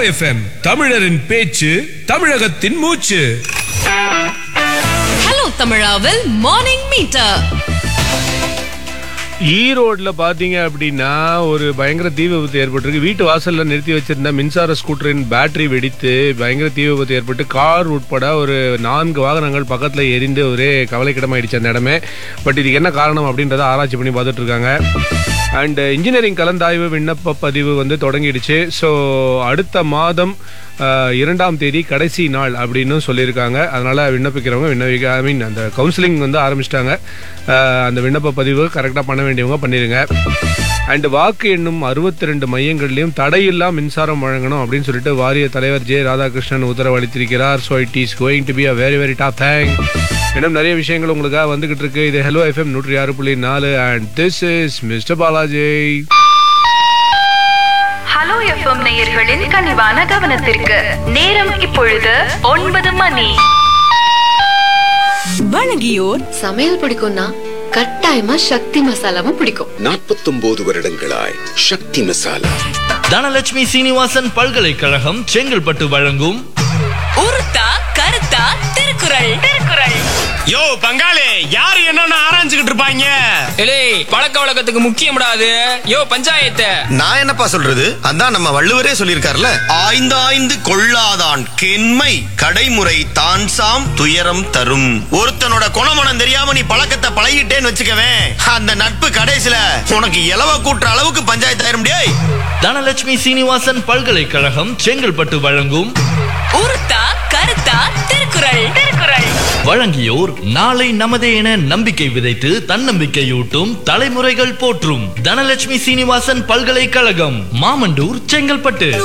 FM தமிழரின் பேச்சு தமிழகத்தின் மூச்சு ஹலோ தமிழாவில் மார்னிங் மீட்டர் ஈரோட்ல பாத்தீங்க அப்படின்னா ஒரு பயங்கர தீ விபத்து ஏற்பட்டிருக்கு வீட்டு வாசல்ல நிறுத்தி வச்சிருந்த மின்சார ஸ்கூட்டரின் பேட்டரி வெடித்து பயங்கர தீ விபத்து ஏற்பட்டு கார் உட்பட ஒரு நான்கு வாகனங்கள் பக்கத்துல எரிந்து ஒரே கவலைக்கிடமாயிடுச்சு அந்த இடமே பட் இதுக்கு என்ன காரணம் அப்படின்றத ஆராய்ச்சி பண்ணி பார்த்துட்டு இருக்காங்க அண்ட் இன்ஜினியரிங் கலந்தாய்வு விண்ணப்ப பதிவு வந்து தொடங்கிடுச்சு ஸோ அடுத்த மாதம் அஹ், இரண்டாம் தேதி கடைசி நாள் அப்படின்னு சொல்லியிருக்காங்க அதனால விண்ணப்பிக்கிறவங்க விண்ணப்பிக்க ஐ மீன் அந்த கவுன்சிலிங் வந்து ஆரம்பிச்சிட்டாங்க அந்த விண்ணப்ப பதிவு கரெக்டாக பண்ண வேண்டியவங்க பண்ணிடுங்க அண்ட் வாக்கு எண்ணும் அறுபத்தி ரெண்டு மையங்கள்லையும் தடையில்லா மின்சாரம் வழங்கணும் அப்படின்னு சொல்லிட்டு வாரிய தலைவர் ஜே ராதாகிருஷ்ணன் உத்தரவளித்திருக்கிறார் so it is going to be a very very top thank இன்னும் நிறைய விஷயங்கள் உங்களுக்காக வந்துகிட்டு இருக்கு இது ஹலோ எஃப்எம் நூற்றி ஆறு புள்ளி நாலு and this is mister Balaji hello FM நேயர்களின் கனிவான கவனத்திற்கு நேரம் இப்பொழுது ஒன்பது மணி வழங்கியோர் சமையல் பிடிக்கும்னா கட்டாயமா சக்தி மசாலாவும் பிடிக்கும் நாற்பத்தொன்பது வருடங்களாய் சக்தி மசாலா தனலட்சுமி சீனிவாசன் பல்கலைக்கழகம் செங்கல்பட்டு வழங்கும் உருத்தா கருத்தா திருக்குறள் திருக்குறள் யோ பங்காளி யாரு என்னன்னு ஆராய்ஞ்சுகிட்டு இருப்பாங்க ஏய் பழக்க வழக்கத்துக்கு முக்கியம்டா அது யோ பஞ்சாயத்து நான் என்னப்பா சொல்றது அதான் நம்ம வள்ளுவரே சொல்லியிருக்காருல ஆய்ந்தாய்ந்து கொள்ளாதான் கெண்மை கடைமுறை தான் சாம் துயரம் தரும் ஒருத்தனோட குணமனம் தெரியாம நீ பழக்கத்தை பழகிட்டேன்னு வச்சுக்கவேன் அந்த நட்பு கடைசியில உனக்கு இலவ கூட்டுற அளவுக்கு பஞ்சாயத்து ஆயிரும் டேய் தனலட்சுமி சீனிவாசன் பல்கலைக்கழகம் செங்கல்பட்டு வழங்கும் உருத்தா கருத்தா திருக்குறள் திருக்குறள் வழங்கியோர் நாளை நமதே என நம்பிக்கை விதைத்து தன்னம்பிக்கையூட்டும் தலைமுறைகள் போற்றும் தனலட்சுமி சீனிவாசன் பல்கலைக்கழகம் மாமண்டூர் செங்கல்பட்டு